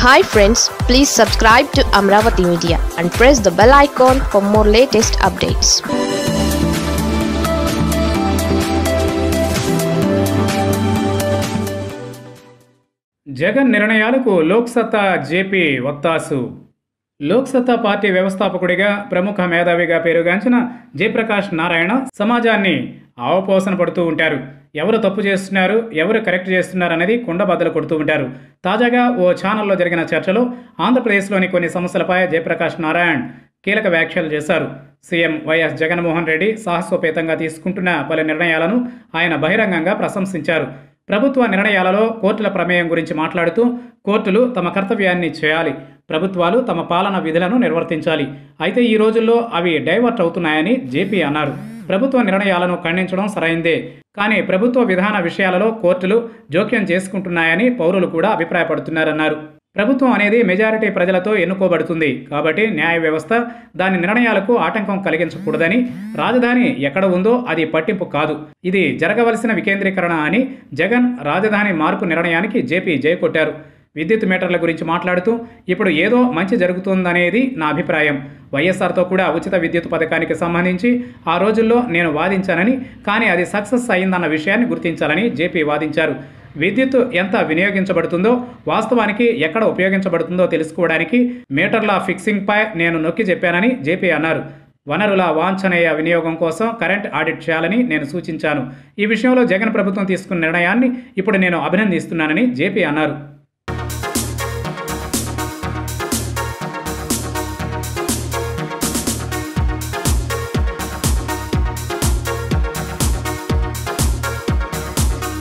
hi friends please subscribe to Amaravati media and press the bell icon for more latest updates Jagan నిర్ణయాలకు Loksatta JP ఒత్తాసు Loksatta party వ్యవస్థాపకుడిగా ప్రముఖ మేధావిగా పేరుగాంచిన జయప్రకాష్ నారాయణ సమాజాన్ని ఆవపోసన పడుతూ ఉంటారు ఎవరు తప్పు చేస్తున్నారు ఎవరు కరెక్ట్ చేస్తున్నారు అనేది కుండబద్దలు కొడుతూ ఉంటారు తాజాగా ఓ ఛానల్లో జరిగిన చర్చలో ఆంధ్రప్రదేశ్లోని కొన్ని సమస్యలపై జయప్రకాష్ నారాయణ్ కీలక వ్యాఖ్యలు చేశారు సీఎం వైఎస్ జగన్మోహన్ రెడ్డి సాహసోపేతంగా తీసుకుంటున్న పలు నిర్ణయాలను ఆయన బహిరంగంగా ప్రశంసించారు ప్రభుత్వ నిర్ణయాలలో కోర్టుల ప్రమేయం గురించి మాట్లాడుతూ కోర్టులు తమ కర్తవ్యాన్ని చేయాలి ప్రభుత్వాలు తమ పాలన విధులను నిర్వర్తించాలి అయితే ఈ రోజుల్లో అవి డైవర్ట్ అవుతున్నాయని జేపీ అన్నారు ప్రభుత్వ నిర్ణయాలను ఖండించడం సరైందే కానీ ప్రభుత్వ విధాన విషయాలలో కోర్టులు జోక్యం చేసుకుంటున్నాయని పౌరులు కూడా అభిప్రాయపడుతున్నారన్నారు ప్రభుత్వం అనేది మెజారిటీ ప్రజలతో ఎన్నుకోబడుతుంది కాబట్టి న్యాయ వ్యవస్థ దాని నిర్ణయాలకు ఆటంకం కలిగించకూడదని రాజధాని ఎక్కడ ఉందో అది పట్టింపు కాదు ఇది జరగవలసిన వికేంద్రీకరణ అని జగన్ రాజధాని మార్పు నిర్ణయానికి జేపీ జై కొట్టారు విద్యుత్ మీటర్ల గురించి మాట్లాడుతూ ఇప్పుడు ఏదో మంచి జరుగుతుందనేది నా అభిప్రాయం వైఎస్ఆర్తో కూడా ఉచిత విద్యుత్ పథకానికి సంబంధించి ఆ రోజుల్లో నేను వాదించానని కానీ అది సక్సెస్ అయిందన్న విషయాన్ని గుర్తించాలని జేపీ వాదించారు విద్యుత్ ఎంత వినియోగించబడుతుందో వాస్తవానికి ఎక్కడ ఉపయోగించబడుతుందో తెలుసుకోవడానికి మీటర్ల ఫిక్సింగ్పై నేను నొక్కి చెప్పానని జేపీ అన్నారు వనరుల వాంఛనీయ వినియోగం కోసం కరెంట్ ఆడిట్ చేయాలని నేను సూచించాను ఈ విషయంలో జగన్ ప్రభుత్వం తీసుకున్న నిర్ణయాన్ని ఇప్పుడు నేను అభినందిస్తున్నానని జేపీ అన్నారు